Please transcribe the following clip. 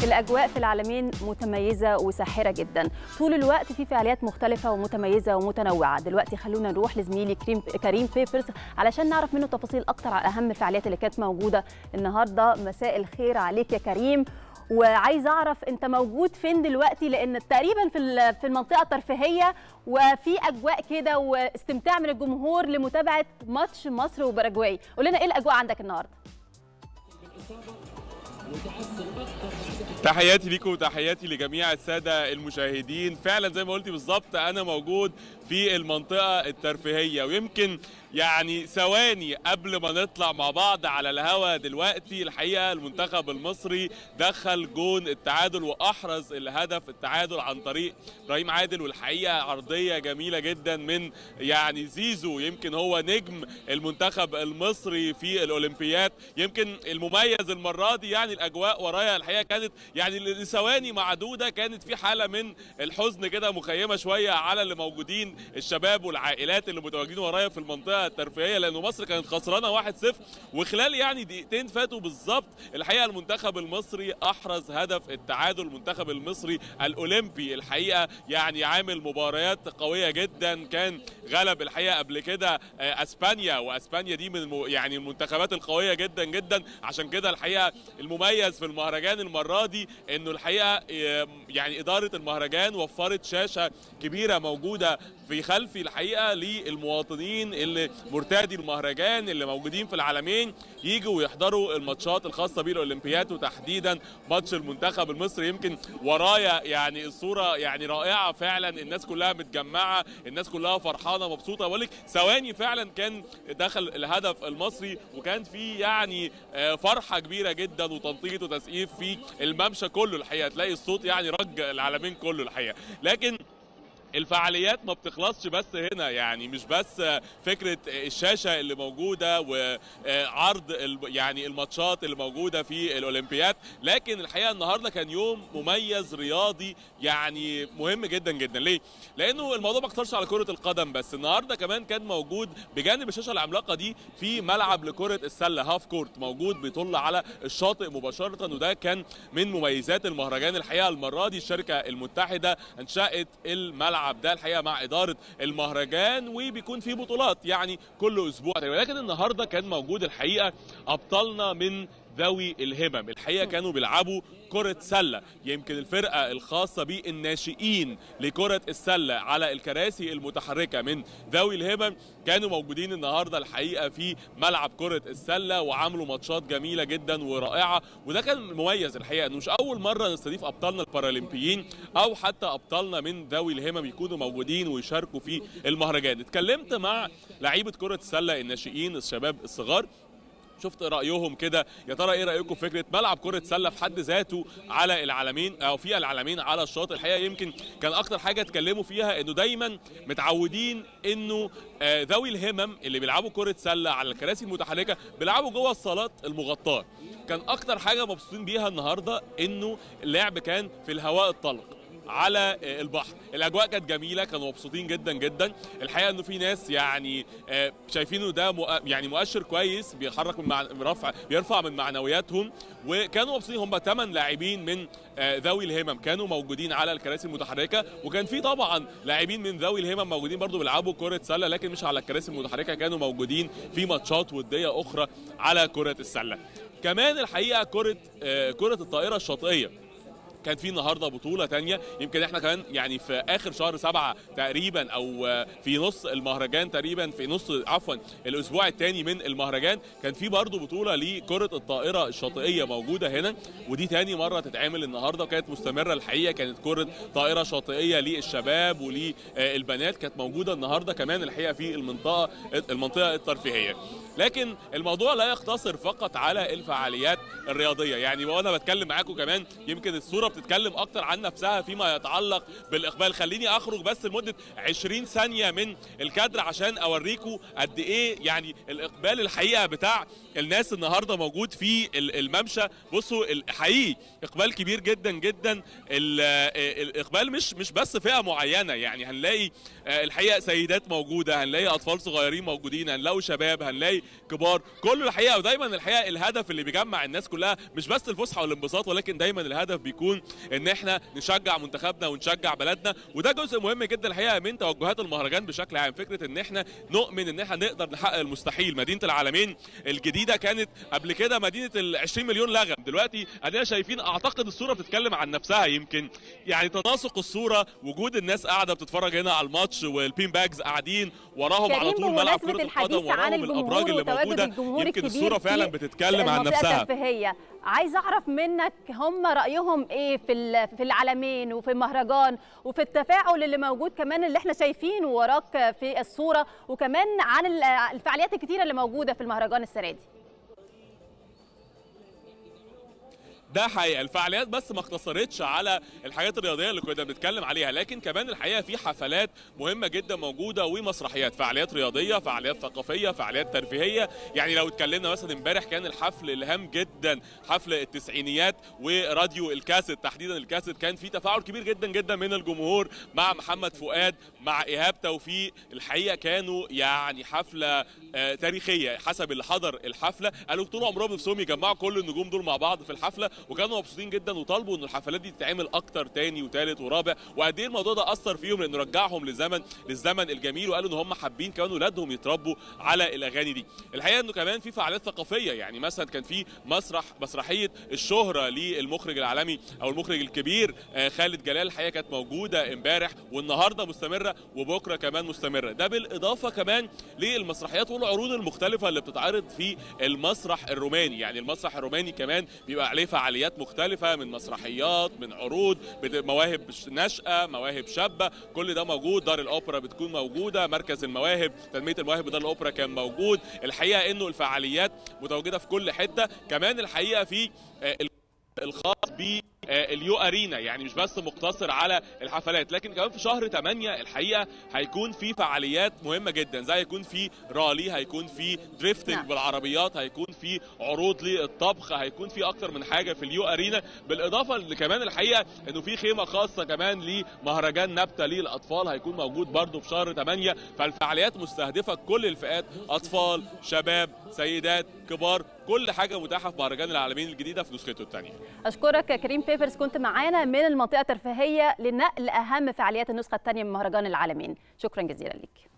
الأجواء في العالمين متميزة وساحرة جدا طول الوقت في فعاليات مختلفة ومتميزة ومتنوعة دلوقتي خلونا نروح لزميلي كريم كريم بيبرز علشان نعرف منه تفاصيل أكتر على أهم الفعاليات اللي كانت موجودة النهاردة مساء الخير عليك يا كريم وعايز اعرف انت موجود فين دلوقتي لان تقريبا في في المنطقه الترفيهيه وفي اجواء كده واستمتاع من الجمهور لمتابعه ماتش مصر وباراجواي قول لنا ايه الاجواء عندك النهارده تحياتي ليكم وتحياتي لجميع الساده المشاهدين فعلا زي ما قلتي بالظبط انا موجود في المنطقه الترفيهيه ويمكن يعني ثواني قبل ما نطلع مع بعض على الهوا دلوقتي الحقيقه المنتخب المصري دخل جون التعادل واحرز الهدف التعادل عن طريق ابراهيم عادل والحقيقه عرضيه جميله جدا من يعني زيزو يمكن هو نجم المنتخب المصري في الاولمبياد يمكن المميز المره دي يعني الاجواء ورايا الحقيقه كانت يعني لثواني معدوده كانت في حاله من الحزن كده مخيمه شويه على اللي موجودين الشباب والعائلات اللي متواجدين ورايا في المنطقه الترفيهيه لانه مصر كانت خسرانه 1-0 وخلال يعني دقيقتين فاتوا بالظبط الحقيقه المنتخب المصري احرز هدف التعادل المنتخب المصري الاولمبي الحقيقه يعني عامل مباريات قويه جدا كان غلب الحقيقه قبل كده اسبانيا واسبانيا دي من الم... يعني المنتخبات القويه جدا جدا عشان كده الحقيقه المميز في المهرجان المره دي انه الحقيقه يعني اداره المهرجان وفرت شاشه كبيره موجوده في خلفي الحقيقه للمواطنين اللي مرتادي المهرجان اللي موجودين في العالمين يجوا ويحضروا الماتشات الخاصه بالاولمبياد وتحديدا ماتش المنتخب المصري يمكن ورايا يعني الصوره يعني رائعه فعلا الناس كلها متجمعه الناس كلها فرحانه مبسوطه بقول لك ثواني فعلا كان دخل الهدف المصري وكان في يعني فرحه كبيره جدا وتنطيط وتسقيف في الممشى كله الحقيقه تلاقي الصوت يعني رج العالمين كله الحقيقه لكن الفعاليات ما بتخلصش بس هنا يعني مش بس فكره الشاشه اللي موجوده وعرض يعني الماتشات اللي موجوده في الاولمبياد لكن الحقيقه النهارده كان يوم مميز رياضي يعني مهم جدا جدا ليه لانه الموضوع ما اقتصرش على كره القدم بس النهارده كمان كان موجود بجانب الشاشه العملاقه دي في ملعب لكره السله هاف كورت موجود بيطل على الشاطئ مباشره وده كان من مميزات المهرجان الحقيقه المره دي الشركه المتحده انشات الملعب الملعب ده الحقيقه مع اداره المهرجان وبيكون في بطولات يعني كل اسبوع ولكن النهارده كان موجود الحقيقه ابطالنا من ذوي الهمم الحقيقه كانوا بيلعبوا كرة سلة يمكن الفرقة الخاصة بالناشئين لكرة السلة على الكراسي المتحركة من ذوي الهمم كانوا موجودين النهاردة الحقيقة في ملعب كرة السلة وعملوا ماتشات جميلة جدا ورائعة وده كان مميز الحقيقة انه مش أول مرة نستضيف أبطالنا البارالمبيين أو حتى أبطالنا من ذوي الهمم يكونوا موجودين ويشاركوا في المهرجان اتكلمت مع لعيبة كرة السلة الناشئين الشباب الصغار شفت رايهم كده يا ترى ايه رايكم في فكره ملعب كره سله في حد ذاته على العالمين او في العالمين على الشاطئ الحقيقه يمكن كان اكتر حاجه اتكلموا فيها انه دايما متعودين انه آه ذوي الهمم اللي بيلعبوا كره سله على الكراسي المتحركه بيلعبوا جوه الصالات المغطاه كان اكتر حاجه مبسوطين بيها النهارده انه اللعب كان في الهواء الطلق على البحر الاجواء كانت جميله كانوا مبسوطين جدا جدا الحقيقه انه في ناس يعني شايفينه ده يعني مؤشر كويس بيحرك من رفع بيرفع من معنوياتهم وكانوا مبسوطين هم ثمان لاعبين من ذوي الهمم كانوا موجودين على الكراسي المتحركه وكان في طبعا لاعبين من ذوي الهمم موجودين برضو بيلعبوا كره سله لكن مش على الكراسي المتحركه كانوا موجودين في ماتشات وديه اخرى على كره السله كمان الحقيقه كره كره الطائره الشاطئيه كان في النهارده بطوله تانية يمكن احنا كمان يعني في اخر شهر سبعة تقريبا او في نص المهرجان تقريبا في نص عفوا الاسبوع الثاني من المهرجان كان في برضه بطوله لكره الطائره الشاطئيه موجوده هنا ودي تاني مره تتعمل النهارده وكانت مستمره الحقيقه كانت كره طائره شاطئيه للشباب وللبنات كانت موجوده النهارده كمان الحقيقه في المنطقه المنطقه الترفيهيه لكن الموضوع لا يقتصر فقط على الفعاليات الرياضيه يعني وانا بتكلم معاكم كمان يمكن الصوره بتتكلم اكتر عن نفسها فيما يتعلق بالاقبال خليني اخرج بس لمده 20 ثانيه من الكادر عشان اوريكم قد ايه يعني الاقبال الحقيقه بتاع الناس النهارده موجود في الممشى بصوا حقيقي اقبال كبير جدا جدا الاقبال مش مش بس فئه معينه يعني هنلاقي الحقيقه سيدات موجوده هنلاقي اطفال صغيرين موجودين هنلاقي شباب هنلاقي كبار كله الحقيقه ودايما الحقيقه الهدف اللي بيجمع الناس كلها مش بس الفسحه والانبساط ولكن دايما الهدف بيكون ان احنا نشجع منتخبنا ونشجع بلدنا وده جزء مهم جدا الحقيقه من توجهات المهرجان بشكل عام فكره ان احنا نؤمن ان احنا نقدر نحقق المستحيل مدينه العالمين الجديده كانت قبل كده مدينه ال 20 مليون لغم دلوقتي ادينا شايفين اعتقد الصوره بتتكلم عن نفسها يمكن يعني تناسق الصوره وجود الناس قاعده بتتفرج هنا على الماتش والبين باجز قاعدين وراهم على طول ملعب كره القدم وراهم الابراج اللي موجوده يمكن الصوره فعلا بتتكلم عن نفسها الترفيهيه عايز اعرف منك هم رايهم ايه في في العالمين وفي المهرجان وفي التفاعل اللي موجود كمان اللي احنا شايفينه وراك في الصوره وكمان عن الفعاليات الكتيره اللي موجوده في المهرجان السنه دي ده حقيقه الفعاليات بس ما اقتصرتش على الحاجات الرياضيه اللي كنا بنتكلم عليها لكن كمان الحقيقه في حفلات مهمه جدا موجوده ومسرحيات فعاليات رياضيه فعاليات ثقافيه فعاليات ترفيهيه يعني لو اتكلمنا مثلا امبارح كان الحفل الهام جدا حفل التسعينيات وراديو الكاسيت تحديدا الكاسيت كان في تفاعل كبير جدا جدا من الجمهور مع محمد فؤاد مع ايهاب توفيق الحقيقه كانوا يعني حفله تاريخيه حسب اللي حضر الحفله قالوا طول عمرهم نفسهم يجمعوا كل النجوم دول مع بعض في الحفله وكانوا مبسوطين جدا وطالبوا ان الحفلات دي تتعمل اكتر تاني وتالت ورابع وقد ايه الموضوع ده اثر فيهم لانه رجعهم للزمن للزمن الجميل وقالوا ان هم حابين كمان اولادهم يتربوا على الاغاني دي الحقيقه انه كمان في فعاليات ثقافيه يعني مثلا كان في مسرح مسرحيه الشهره للمخرج العالمي او المخرج الكبير خالد جلال الحقيقه كانت موجوده امبارح والنهارده مستمره وبكره كمان مستمره ده بالاضافه كمان للمسرحيات والعروض المختلفه اللي بتتعرض في المسرح الروماني يعني المسرح الروماني كمان بيبقى عليه فعاليات مختلفه من مسرحيات من عروض مواهب نشأة مواهب شابة كل ده موجود دار الأوبرا بتكون موجودة مركز المواهب تنمية المواهب ودار الأوبرا كان موجود الحقيقة إنه الفعاليات متواجدة في كل حتة كمان الحقيقة في الخاص ب اليو ارينا يعني مش بس مقتصر على الحفلات لكن كمان في شهر 8 الحقيقه هيكون في فعاليات مهمه جدا زي هيكون في رالي هيكون في دريفتنج نعم. بالعربيات هيكون في عروض للطبخ هيكون في اكتر من حاجه في اليو ارينا بالاضافه لكمان الحقيقه انه في خيمه خاصه كمان لمهرجان نبته للاطفال هيكون موجود برده في شهر 8 فالفعاليات مستهدفه كل الفئات اطفال شباب سيدات كبار كل حاجه متاحه في مهرجان العالمين الجديده في نسخته الثانيه اشكرك كريم بيبرز كنت معانا من المنطقه الترفيهيه لنقل اهم فعاليات النسخه الثانيه من مهرجان العالمين شكرا جزيلا لك